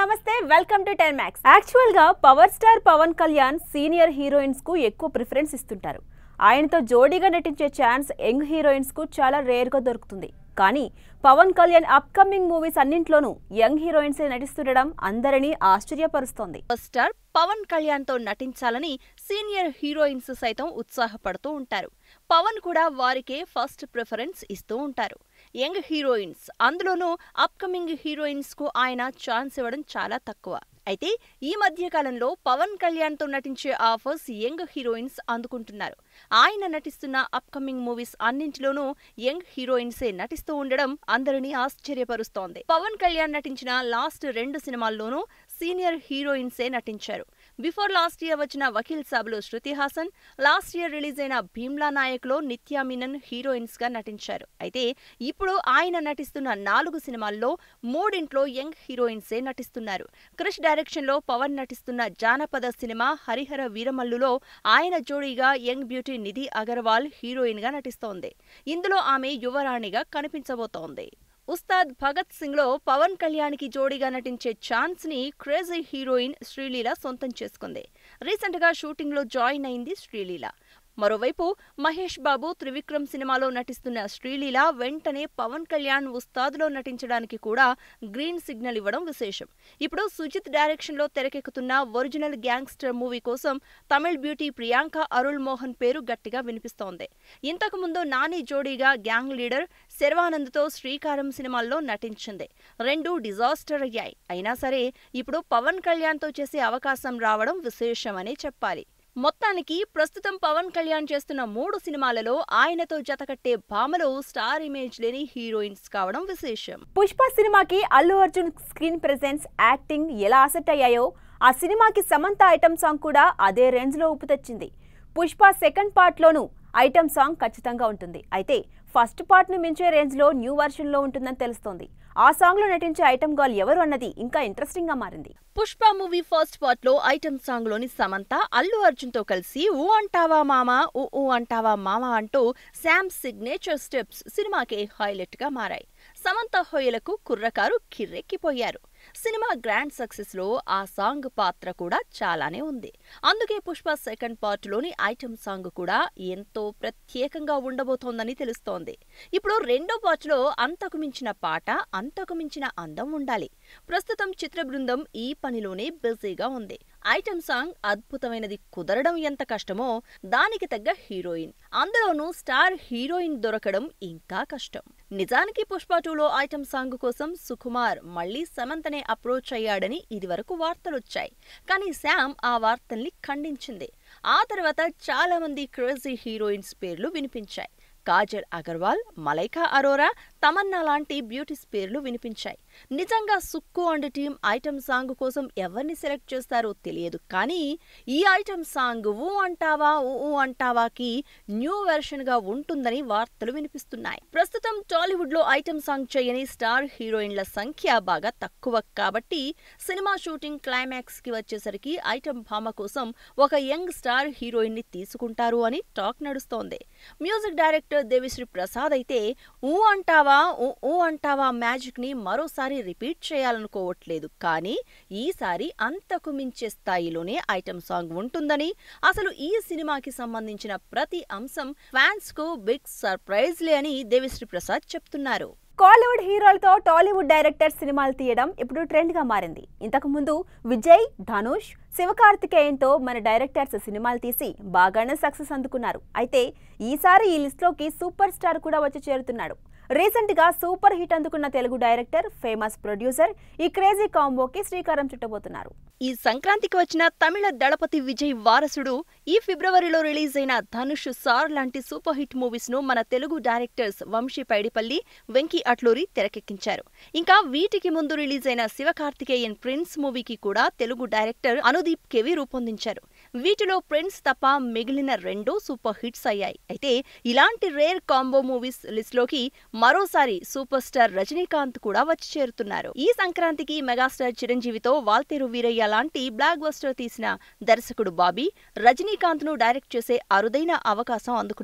నమస్తే welcome to ten max actual గా power star Pawan Kalyan senior heroines కు ఎక్కువ ప్రిఫరెన్స్ ఇస్తుంటారు ఆయనతో జోడీగా నటించే ఛాన్స్ యంగ్ హీరోయిన్స్ కు చాలా రేర్ గా దొరుకుతుంది కానీ పవన్ కళ్యాణ్ అప్కమింగ్ మూవీస్ అన్నింట్లోనూ యంగ్ హీరోయిన్స్ నటిస్తుండడం అందరినీ ఆశ్చర్యపరుస్తోంది పవర్ స్టార్ పవన్ కళ్యాణ్ తో నటించాలని సీనియర్ హీరోయిన్స్ సైతం ఉత్సాహపడుతూ ఉంటారు పవన్ కూడా వారికే ఫస్ట్ ప్రిఫరెన్స్ ఇస్తూ ఉంటారు యంగ్ హీరోయిన్స్ అందులోనూ అప్కమింగ్ హీరోయిన్స్ కు ఆయన ఛాన్స్ ఇవ్వడం చాలా తక్కువ అయితే ఈ మధ్య కాలంలో పవన్ కళ్యాణ్ తో నటించే ఆఫర్స్ యంగ్ హీరోయిన్స్ అందుకుంటున్నారు ఆయన నటిస్తున్న అప్కమింగ్ మూవీస్ అన్నింటిలోనూ యంగ్ హీరోయిన్సే నటిస్తూ ఉండడం అందరినీ ఆశ్చర్యపరుస్తోంది పవన్ కళ్యాణ్ నటించిన లాస్ట్ రెండు సినిమాల్లోనూ సీనియర్ హీరోయిన్సే నటించారు బిఫోర్ లాస్ట్ ఇయర్ వచ్చిన వకీల్ సాబ్లో Shruti Haasan last year release అయిన భీమ్లా నాయక్లో నిత్యా మీనన్ హీరోయిన్స్ గా నటించారు అయితే ఇప్పుడు ఆయన నటిస్తున్న నాలుగు సినిమాల్లో మూడింట్లో యంగ్ హీరోయిన్సే నటిస్తున్నారు క్రిష్ డైరెక్షన్ లో పవన్ నటిస్తున్న జానపద సినిమా హరిహర వీరమల్లులో ఆయన జోడీగా young beauty Nidhi Agarwal heroine గా నటిస్తోంది ఇందులో ఆమె యువరాణిగా కనిపించబోతోంది ఉస్తాద్ భగత్ సింగ్ లో పవన్ కళ్యాణ్ కి జోడీగా నటించే ఛాన్స్ ని క్రేజీ హీరోయిన్ శ్రీలీల సొంతం చేసుకుంది రీసెంట్ గా షూటింగ్ లో జాయిన్ అయింది శ్రీలీల మరోవైపు మహేష్ బాబు త్రివిక్రమ్ సినిమాలో నటిస్తున్న శ్రీలీల వెంటనే పవన్ కళ్యాణ్ ఉస్తాద్లో నటించడానికి కూడా గ్రీన్ సిగ్నల్ ఇవ్వడం విశేషం ఇప్పుడు సుజిత్ డైరెక్షన్ లో తెరకెక్కుతున్న ఒరిజినల్ గ్యాంగ్స్టర్ మూవీ కోసం తమిళ్ బ్యూటీ ప్రియాంక అరుళ్ మోహన్ పేరు గట్టిగా వినిపిస్తోంది ఇంతకు ముందు నాని జోడీగా గ్యాంగ్ లీడర్ శర్వానంద్తో శ్రీకారం సినిమాల్లో నటించింది రెండు డిజాస్టర్ అయ్యాయి అయినా సరే ఇప్పుడు పవన్ కళ్యాణ్తో చేసే అవకాశం రావడం విశేషమనే చెప్పాలి మొత్తానికి ప్రస్తుతం పవన్ కళ్యాణ్ చేస్తున్న మూడు సినిమాలలో ఆయనతో జతకట్టే భామలు స్టార్ ఇమేజ్ లేని హీరోయిన్స్ కావడం విశేషం పుష్ప సినిమాకి Allu Arjun screen presence acting ఎలా అసెట్ అయ్యాయో ఆ సినిమాకి సమంత ఐటమ్ సాంగ్ కూడా అదే రేంజ్ లో ఉప్పు తెచ్చింది పుష్ప సెకండ్ పార్ట్ లోనూ ఐటమ్ సాంగ్ ఖచ్చితంగా ఉంటుంది అయితే ఫస్ట్ పార్ట్ ను మించే రేంజ్ లో న్యూ వర్షన్ లో ఉంటుందని తెలుస్తోంది ఆ సాంగ్ లో నటించే ఐటమ్ గర్ల్ ఎవరు అన్నది ఇంకా ఇంట్రెస్టింగ్ గా మారింది పుష్ప మూవీ ఫస్ట్ పార్ట్ లో ఐటమ్ సాంగ్ లోని సమంత అల్లు అర్జున్ తో కలిసి ఊ అంటావా మామా ఊ ఊ అంటావా మామా అంటూ శామ్ సిగ్నేచర్ స్టెప్స్ సినిమాకి హైలైట్ గా మారాయి సమంత హొయలకు కుర్రకారు కిర్రెక్కిపోయారు సినిమా గ్రాండ్ సక్సెస్ లో ఆ సాంగ్ పాత్ర కూడా చాలానే ఉంది అందుకే పుష్ప సెకండ్ పార్ట్ లోని ఐటమ్ సాంగ్ కూడా ఎంతో ప్రత్యేకంగా ఉండబోతోందని తెలుస్తోంది ఇప్పుడు రెండో పార్ట్ లో అంతకు మించిన పాట అంతకు మించిన అందం ఉండాలి ప్రస్తుతం చిత్ర బృందం ఈ పనిలోనే బిజీగా ఉంది ఐటమ్ సాంగ్ అద్భుతమైనది కుదరడం ఎంత కష్టమో దానికి తగ్గ హీరోయిన్ అందులోనూ స్టార్ హీరోయిన్ దొరకడం ఇంకా కష్టం నిజానికి పుష్ప టూలో ఐటమ్ సాంగ్ కోసం సుకుమార్ మళ్లీ సమంతనే అప్రోచ్ అయ్యాడని ఇదివరకు వార్తలొచ్చాయి కానీ శామ్ ఆ వార్తల్ని ఖండించింది ఆ తర్వాత చాలా మంది క్రేజీ హీరోయిన్స్ పేర్లు వినిపించాయి కాజల్ అగర్వాల్ మలైకా అరోరా తమన్నా లాంటి బ్యూటీస్ పేర్లు వినిపించాయి నిజంగా Sukku and team item song కోసం ఎవరిని సెలెక్ట్ చేస్తారో తెలియదు కానీ ఈ ఐటమ్ సాంగ్ ఊ అంటావా ఊ ఊ అంటావాకి న్యూ వెర్షన్ గా ఉంటుందని వార్తలు వినిపిస్తున్నాయి ప్రస్తుతం టాలీవుడ్ లో ఐటమ్ సాంగ్ చేయని స్టార్ హీరోయిన్ల సంఖ్య బాగా తక్కువ కాబట్టి సినిమా షూటింగ్ క్లైమాక్స్ కి వచ్చేసరికి ఐటమ్ భామ కోసం ఒక యంగ్ స్టార్ హీరోయిన్ ని తీసుకుంటారు అని టాక్ నడుస్తోంది మ్యూజిక్ డైరెక్టర్ దేవిశ్రీ ప్రసాద్ అయితే ఊ అంటావా ఊ ఊ అంటావా మ్యాజిక్ ని మరోసారి రిపీట్ చేయాలనుకోవట్లేదు కానీ ఈసారి అంతకు మించే స్థాయిలోనే ఐటమ్ సాంగ్ ఉంటుందని అసలు ఈ సినిమాకి సంబంధించిన ప్రతి అంశం ఫ్యాన్స్ కు బిగ్ సర్ప్రైజ్లే అని దేవిశ్రీ ప్రసాద్ చెప్తున్నారు కాలీవుడ్ హీరోలతో టాలీవుడ్ డైరెక్టర్ సినిమాలు తీయడం ఇప్పుడు ట్రెండ్ గా మారింది ఇంతకు ముందు విజయ్ ధనుష్ శివకార్తికేయన్తో మన డైరెక్టర్స్ సినిమాలు తీసి బాగానే సక్సెస్ అందుకున్నారు అయితే ఈసారి ఈ లిస్ట్లోకి సూపర్ స్టార్ కూడా వచ్చి చేరుతున్నాడు రీసెంట్ గా సూపర్ హిట్ అందుకున్న తెలుగు డైరెక్టర్ ఫేమస్ ప్రొడ్యూసర్ ఈ క్రేజీ కాంబోకి శ్రీకారం చుట్టబోతున్నారు ఈ సంక్రాంతికి వచ్చిన తమిళ దళపతి విజయ్ వారసుడు ఈ ఫిబ్రవరిలో రిలీజ్ అయిన ధనుష్ సార్ లాంటి సూపర్ హిట్ మూవీస్ ను మన తెలుగు డైరెక్టర్స్ వంశీ పైడిపల్లి వెంకీ అట్లూరి తెరకెక్కించారు ఇంకా వీటికి ముందు రిలీజ్ అయిన శివకార్తికేయన్ ప్రిన్స్ మూవీకి కూడా తెలుగు డైరెక్టర్ అనుదీప్ కెవి రూపొందించారు వీటిలో ప్రిన్స్ తప్ప మిగిలిన రెండు సూపర్ హిట్స్ అయ్యాయి అయితే ఇలాంటి రేర్ కాంబో మూవీస్ లిస్ట్ లోకి మరోసారి సూపర్ స్టార్ రజనీకాంత్ కూడా వచ్చి చేరుతున్నారు ఈ సంక్రాంతికి మెగాస్టార్ చిరంజీవితో వాల్తేరు వీరయ్య లాంటి బ్లాక్ బస్టర్ తీసిన దర్శకుడు బాబీ రజనీకాంత్ ను డైరెక్ట్ చేసే అరుదైన అవకాశం అందుకున్నాడు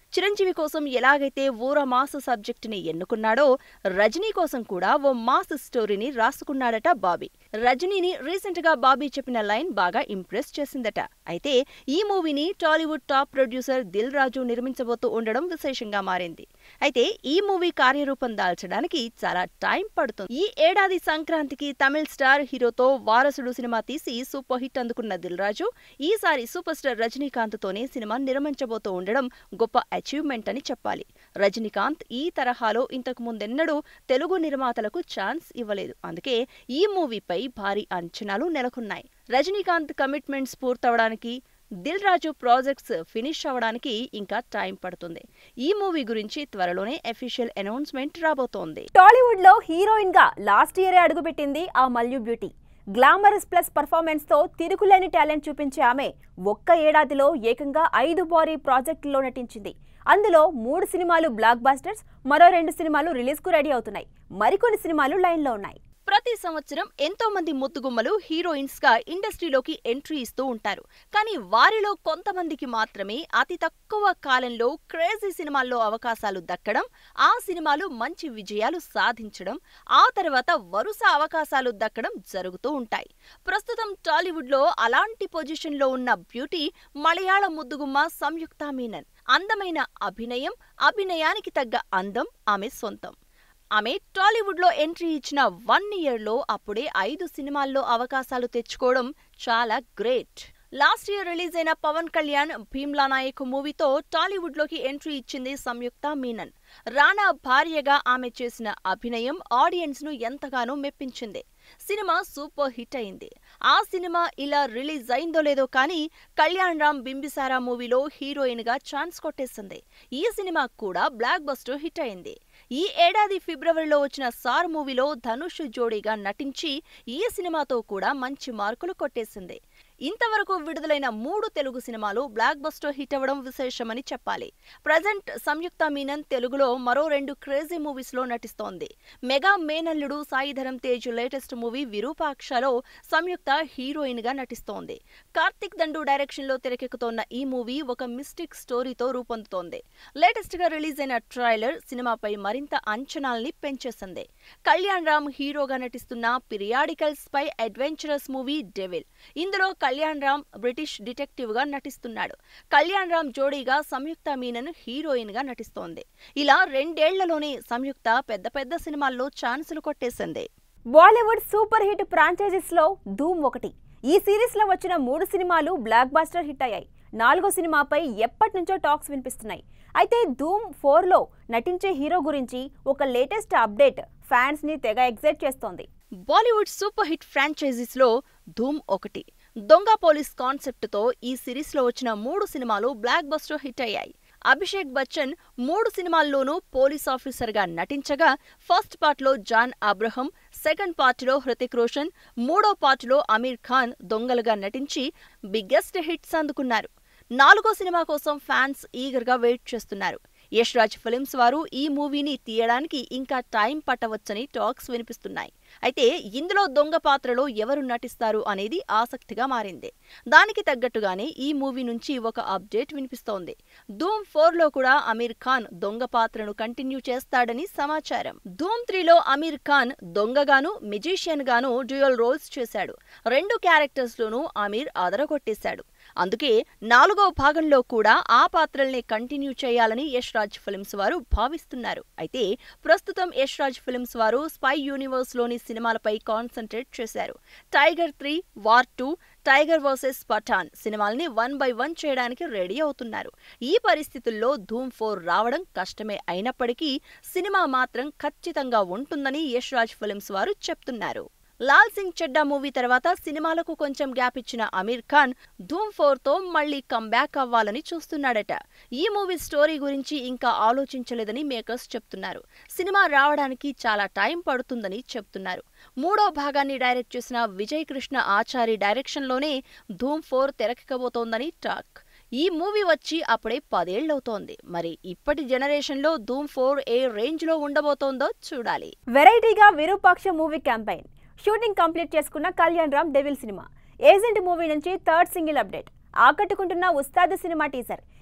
చిరంజీవి కోసం ఎలాగైతే ఊర మాస్ సబ్జెక్టుని ఎన్నుకున్నాడో రజనీ కోసం కూడా ఓ మాస్ స్టోరీని రాసుకున్నాడట బాబీ రజనీని రీసెంట్ గా బాబీ చెప్పిన లైన్ బాగా ఇంప్రెస్ చేసిందట అయితే ఈ మూవీని టాలీవుడ్ టాప్ ప్రొడ్యూసర్ దిల్ రాజు నిర్మించబోతూ ఉండడం విశేషంగా మారింది అయితే ఈ మూవీ కార్యరూపం దాల్చడానికి చాలా టైం పడుతుంది ఈ ఏడాది సంక్రాంతికి తమిళ్ స్టార్ హీరోతో వారసుడు సినిమా తీసి సూపర్ హిట్ అందుకున్న దిల్ రాజు ఈసారి సూపర్ స్టార్ రజనీకాంత్ తోనే సినిమా నిర్మించబోతూ ఉండడం గొప్ప అచీవ్మెంట్ అని చెప్పాలి రజనీకాంత్ ఈ తరహాలో ఇంతకు ముందెన్నడూ తెలుగు నిర్మాతలకు ఛాన్స్ ఇవ్వలేదు అందుకే ఈ మూవీపై భారీ అంచనాలు నెలకొన్నాయి రజనీకాంత్ కమిట్మెంట్స్ పూర్తవడానికి దిల్ రాజు ప్రాజెక్ట్స్ ఫినిష్ అవ్వడానికి ఇంకా టైం పడుతుంది ఈ మూవీ గురించి త్వరలోనే అఫీషియల్ అనౌన్స్మెంట్ రాబోతోంది టాలీవుడ్ లో హీరోయిన్ గా లాస్ట్ ఇయరే అడుగుపెట్టింది ఆ Mallu beauty glamorous plus performance తో తిరుగులేని టాలెంట్ చూపించే ఆమె ఒక్క ఏడాదిలో ఏకంగా ఐదు బారీ ప్రాజెక్టుల్లో నటించింది అందులో మూడు సినిమాలు బ్లాక్ బాస్టర్స్ మరో రెండు సినిమాలు రిలీజ్ కు రెడీ అవుతున్నాయి మరికొన్ని సినిమాలు లైన్లో ఉన్నాయి ప్రతి సంవత్సరం ఎంతో మంది ముద్దుగుమ్మలు హీరోయిన్స్ గా ఇండస్ట్రీలోకి ఎంట్రీ ఇస్తూ ఉంటారు కానీ వారిలో కొంతమందికి మాత్రమే అతి తక్కువ కాలంలో క్రేజీ సినిమాల్లో అవకాశాలు దక్కడం ఆ సినిమాలు మంచి విజయాలు సాధించడం ఆ తర్వాత వరుస అవకాశాలు దక్కడం జరుగుతూ ఉంటాయి ప్రస్తుతం టాలీవుడ్ లో అలాంటి పొజిషన్ లో ఉన్న బ్యూటీ మలయాళ ముద్దుగుమ్మ సంయుక్త మీనన్ అందమైన అభినయం అభినయానికి తగ్గ అందం ఆమె సొంతం ఆమె టాలీవుడ్లో ఎంట్రీ ఇచ్చిన వన్ ఇయర్లో అప్పుడే ఐదు సినిమాల్లో అవకాశాలు తెచ్చుకోవడం చాలా గ్రేట్ లాస్ట్ ఇయర్ రిలీజ్ అయిన పవన్ కళ్యాణ్ భీమ్లా నాయక్ మూవీతో టాలీవుడ్లోకి ఎంట్రీ ఇచ్చింది సంయుక్త మీనన్ రానా భార్యగా ఆమె చేసిన అభినయం ఆడియన్స్ ను ఎంతగానో మెప్పించింది సినిమా సూపర్ హిట్ అయింది ఆ సినిమా ఇలా రిలీజ్ అయిందో లేదో కానీ కళ్యాణ్ రామ్ బింబిసారా మూవీలో హీరోయిన్ గా ఛాన్స్ కొట్టేసింది ఈ సినిమా కూడా బ్లాక్ బస్టర్ హిట్ అయింది ఈ ఏడాది ఫిబ్రవరిలో వచ్చిన సార్ మూవీలో ధనుష్ జోడీగా నటించి ఈ సినిమాతో కూడా మంచి మార్కులు కొట్టేసింది ఇంతవరకు విడుదలైన మూడు తెలుగు సినిమాలు బ్లాక్ బస్టర్ హిట్ అవ్వడం విశేషమని చెప్పాలి ప్రజెంట్ సంయుక్త మీనన్ తెలుగులో మరో రెండు క్రేజీ మూవీస్ లో నటిస్తోంది మెగా మేనల్లుడు సాయిధరం తేజ్ లేటెస్ట్ మూవీ విరూపాక్షలో సంయుక్త హీరోయిన్ గా నటిస్తోంది కార్తిక్ దండు డైరెక్షన్ లో తెరకెక్కుతోన్న ఈ మూవీ ఒక మిస్టిక్ స్టోరీతో రూపొందుతోంది లేటెస్ట్ గా రిలీజ్ అయిన ట్రైలర్ సినిమాపై మరింత అంచనాల్ని పెంచేసింది కళ్యాణ్ రామ్ హీరోగా నటిస్తున్న పిరియాడికల్స్ పై అడ్వెంచరస్ మూవీ డెవిల్ ఇందులో కళ్యాణ్ రామ్ బ్రిటిష్ డిటెక్టివ్ గా నటిస్తున్నాడు కళ్యాణ్ రామ్ జోడీగా సంయుక్త మీనన్ హీరోయిన్ గా నటిస్తోంది ఇలా రెండేళ్లలోనే సంయుక్త పెద్ద పెద్ద సినిమాల్లో ఛాన్సులు కొట్టేసింది బాలీవుడ్ సూపర్ హిట్ ఫ్రాంచైజీస్ లో ధూమ్ ఒకటి ఈ సిరీస్ లో వచ్చిన మూడు సినిమాలు బ్లాక్ బాస్టర్ హిట్ అయ్యాయి నాలుగో సినిమాపై ఎప్పటి నుంచో టాక్స్ వినిపిస్తున్నాయి అయితే ధూమ్ ఫోర్ లో నటించే హీరో గురించి ఒక లేటెస్ట్ అప్డేట్ ఫ్యాన్స్ ని తెగ ఎగ్జైట్ చేస్తోంది బాలీవుడ్ సూపర్ హిట్ ఫ్రాంచైజీస్ లో ధూమ్ ఒకటి దొంగ పోలీస్ కాన్సెప్ట్ తో ఈ సిరీస్ లో వచ్చిన మూడు సినిమాలు బ్లాక్ బస్టర్ హిట్ అయ్యాయి అభిషేక్ బచ్చన్ మూడు సినిమాల్లోనూ పోలీస్ ఆఫీసర్ గా నటించగా ఫస్ట్ పార్ట్ లో జాన్ అబ్రహం సెకండ్ పార్ట్ లో హృతిక్ రోషన్ మూడో పార్ట్ లో అమీర్ ఖాన్ దొంగలుగా నటించి బిగ్గెస్ట్ హిట్స్ అందుకున్నారు నాలుగో సినిమా కోసం ఫ్యాన్స్ ఈగర్ గా వెయిట్ చేస్తున్నారు యష్ రాజ్ ఫిలిమ్స్ వారు ఈ మూవీని తీయడానికి ఇంకా టైం పట్టవచ్చని టాక్స్ వినిపిస్తున్నాయి అయితే ఇందులో దొంగ పాత్రలో ఎవరు నటిస్తారు అనేది ఆసక్తిగా మారింది దానికి తగ్గట్టుగానే ఈ మూవీ నుంచి ఒక అప్డేట్ వినిపిస్తోంది ధూమ్ ఫోర్ లో కూడా అమీర్ ఖాన్ దొంగ పాత్రను కంటిన్యూ చేస్తాడని సమాచారం ధూమ్ త్రీలో అమీర్ ఖాన్ దొంగగాను మెజిషియన్ గాను డ్యూయల్ రోల్స్ చేశాడు రెండు క్యారెక్టర్స్ లోనూ అమీర్ అదరగొట్టేశాడు అందుకే నాలుగో భాగంలో కూడా ఆ పాత్రల్ని కంటిన్యూ చేయాలని యష్ రాజ్ ఫిల్మ్స్ వారు భావిస్తున్నారు అయితే ప్రస్తుతం యష్ రాజ్ ఫిల్మ్స్ వారు స్పై యూనివర్స్ లోని సినిమాలపై కాన్సన్ట్రేట్ చేశారు Tiger three War two Tiger versus Pathaan సినిమాల్ని వన్ బై వన్ చేయడానికి రెడీ అవుతున్నారు ఈ పరిస్థితుల్లో ధూమ్ ఫోర్ రావడం కష్టమే అయినప్పటికీ సినిమా మాత్రం ఖచ్చితంగా ఉంటుందని యష్ రాజ్ ఫిల్మ్స్ వారు చెప్తున్నారు లాల్ సింగ్ చెడ్డా మూవీ తర్వాత సినిమాలకు కొంచెం గ్యాప్ ఇచ్చిన అమీర్ ఖాన్ ధూమ్ ఫోర్ తో మళ్లీ కంబ్యాక్ అవ్వాలని చూస్తున్నాడట ఈ మూవీ స్టోరీ గురించి ఇంకా ఆలోచించలేదని మేకర్స్ చెప్తున్నారు సినిమా రావడానికి చాలా టైం పడుతుందని చెప్తున్నారు మూడో భాగాన్ని డైరెక్ట్ చేసిన విజయ్ కృష్ణ ఆచారి డైరెక్షన్లోనే ధూమ్ ఫోర్ తెరకెక్కబోతోందని టాక్ ఈ మూవీ వచ్చి అప్పుడే పదేళ్లవుతోంది మరి ఇప్పటి జనరేషన్లో ధూమ్ ఫోర్ ఏ రేంజ్లో ఉండబోతోందో చూడాలి వెరైటీగా Virupaksha movie campaign shooting complete చేసుకున్న కళ్యాణ్ రామ్ డెవిల్ సినిమా ఏజెంట్ మూవీ నుంచి థర్డ్ సింగిల్ అప్డేట్ ఆకట్టుకుంటున్న ఉస్తాద్ సినిమా టీజర్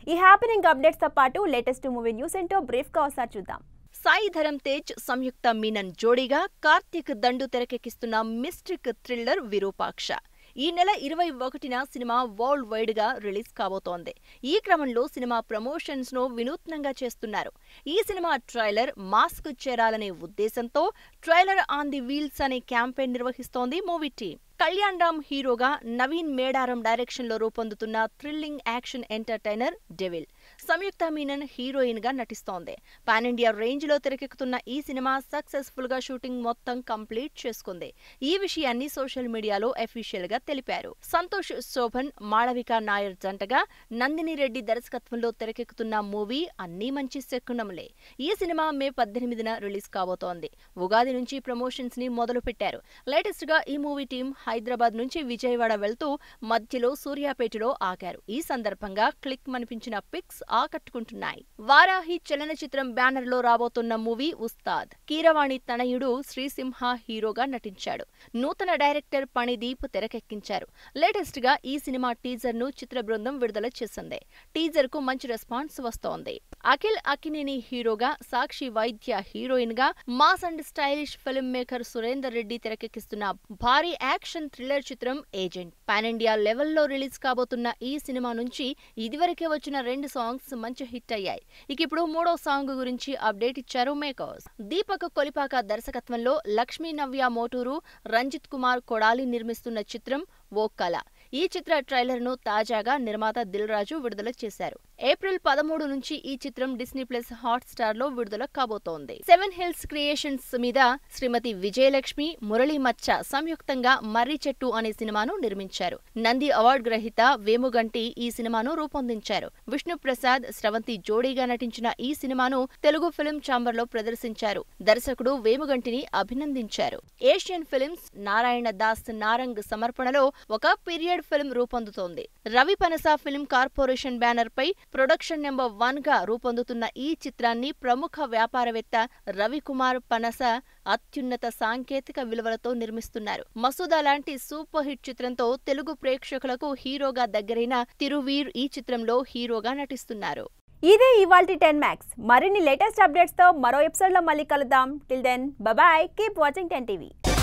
ఈ హ్యాపెనింగ్ అప్డేట్స్ తో పాటు లేటెస్ట్ మూవీ న్యూస్ ఏంటో బ్రీఫ్ గా ఒకసారి చూద్దాం సాయి ధరమ్ తేజ్ సంయుక్త మీనన్ జోడీగా కార్తీక్ దండు తెరకెక్కిస్తున్న మిస్టిక్ థ్రిల్లర్ విరూపాక్ష ఈ నెల ఇరవై ఒకటిన సినిమా వరల్డ్ వైడ్ గా రిలీజ్ కాబోతోంది ఈ క్రమంలో సినిమా ప్రమోషన్స్ ను వినూత్నంగా చేస్తున్నారు ఈ సినిమా ట్రైలర్ మాస్క్ చేరాలనే ఉద్దేశంతో ట్రైలర్ ఆన్ ది వీల్స్ అనే క్యాంపెయిన్ నిర్వహిస్తోంది మూవీ టీం కళ్యాణ్ రామ్ హీరోగా నవీన్ మేడారం డైరెక్షన్ లో రూపొందుతున్న thrilling action entertainer Devil Samyuktha Menon heroine గా నటిస్తోంది పాన్ ఇండియా రేంజ్ లో తెరకెక్కుతున్న ఈ సినిమా సక్సెస్ఫుల్ గా షూటింగ్ మొత్తం కంప్లీట్ చేసుకుంది ఈ విషయాన్ని సోషల్ మీడియాలో అఫీషియల్ గా తెలిపారు సంతోష్ శోభన్ మాళవిక నాయర్ జంటగా నందిని రెడ్డి దర్శకత్వంలో తెరకెక్కుతున్న మూవీ అన్నీ మంచి శకునములే ఈ సినిమా మే పద్దెనిమిదిన రిలీజ్ కాబోతోంది ఉగాది నుంచి ప్రమోషన్స్ ని మొదలు పెట్టారు లేటెస్ట్ గా ఈ మూవీ టీం హైదరాబాద్ నుంచి విజయవాడ వెళ్తూ మధ్యలో సూర్యాపేటలో ఆగారు ఈ సందర్భంగా క్లిక్ మనిపించిన పిక్స్ ఆకట్టుకుంటున్నాయి వారాహి చలనచిత్రం బ్యానర్ లో రాబోతున్న మూవీ ఉస్తాద్ కీరవాణి తనయుడు శ్రీసింహ హీరోగా నటించాడు నూతన డైరెక్టర్ పణిదీప్ తెరకెక్కించారు లేటెస్ట్ గా ఈ సినిమా టీజర్ ను చిత్ర బృందం విడుదల చేసింది టీజర్ కు మంచి రెస్పాన్స్ వస్తోంది అఖిల్ అకినేని హీరోగా సాక్షి వైద్య హీరోయిన్ గా mass and stylish filmmaker Surender Reddy తెరకెక్కిస్తున్న భారీ యాక్షన్ థ్రిల్లర్ చిత్రం ఏజెంట్ పాన్ ఇండియా లెవెల్లో రిలీజ్ కాబోతున్న ఈ సినిమా నుంచి ఇదివరకే వచ్చిన రెండు సాంగ్స్ మంచి హిట్ అయ్యాయి ఇక ఇప్పుడు మూడో సాంగ్ గురించి అప్డేట్ ఇచ్చారు మేకర్స్ దీపక్ కొలిపాక దర్శకత్వంలో లక్ష్మీ నవ్య మోటూరు రంజిత్ కుమార్ కొడాలి నిర్మిస్తున్న చిత్రం ఓ కళ ఈ చిత్ర ట్రైలర్ ను తాజాగా నిర్మాత దిల్ రాజు విడుదల చేశారు ఏప్రిల్ పదమూడు నుంచి ఈ చిత్రం డిస్నీ ప్లస్ హాట్ స్టార్ లో విడుదల కాబోతోంది సెవెన్ హిల్స్ క్రియేషన్స్ మీద శ్రీమతి విజయలక్ష్మి మురళీ మచ్చ సంయుక్తంగా మర్రి చెట్టు అనే సినిమాను నిర్మించారు నంది అవార్డు గ్రహీత వేముగంటి ఈ సినిమాను రూపొందించారు విష్ణు ప్రసాద్ స్రవంతి జోడీగా నటించిన ఈ సినిమాను తెలుగు ఫిల్మ్ ఛాంబర్ లో ప్రదర్శించారు దర్శకుడు వేముగంటిని అభినందించారు ఏషియన్ ఫిల్మ్స్ నారాయణ దాస్ నారంగ్ సమర్పణలో ఒక పీరియడ్ ఫిల్మ్ రూపొందుతోంది Ravi Panasa film corporation banner పై ప్రొడక్షన్ నెంబర్ వన్ గా రూపొందుతున్న ఈ చిత్రాన్ని ప్రముఖ వ్యాపారవేత్త రవికుమార్ పనస అత్యున్నత సాంకేతిక విలువలతో నిర్మిస్తున్నారు మసూదా లాంటి సూపర్ హిట్ చిత్రంతో తెలుగు ప్రేక్షకులకు హీరోగా దగ్గరైన తిరువీర్ ఈ చిత్రంలో హీరోగా నటిస్తున్నారు ఇదే ఇవాల్టి టెన్ మ్యాక్స్ మరిన్ని లేటెస్ట్ అప్డేట్స్ తో మరో ఎపిసోడ్ లో మళ్ళీ కలుద్దాం till then bye keep watching ten TV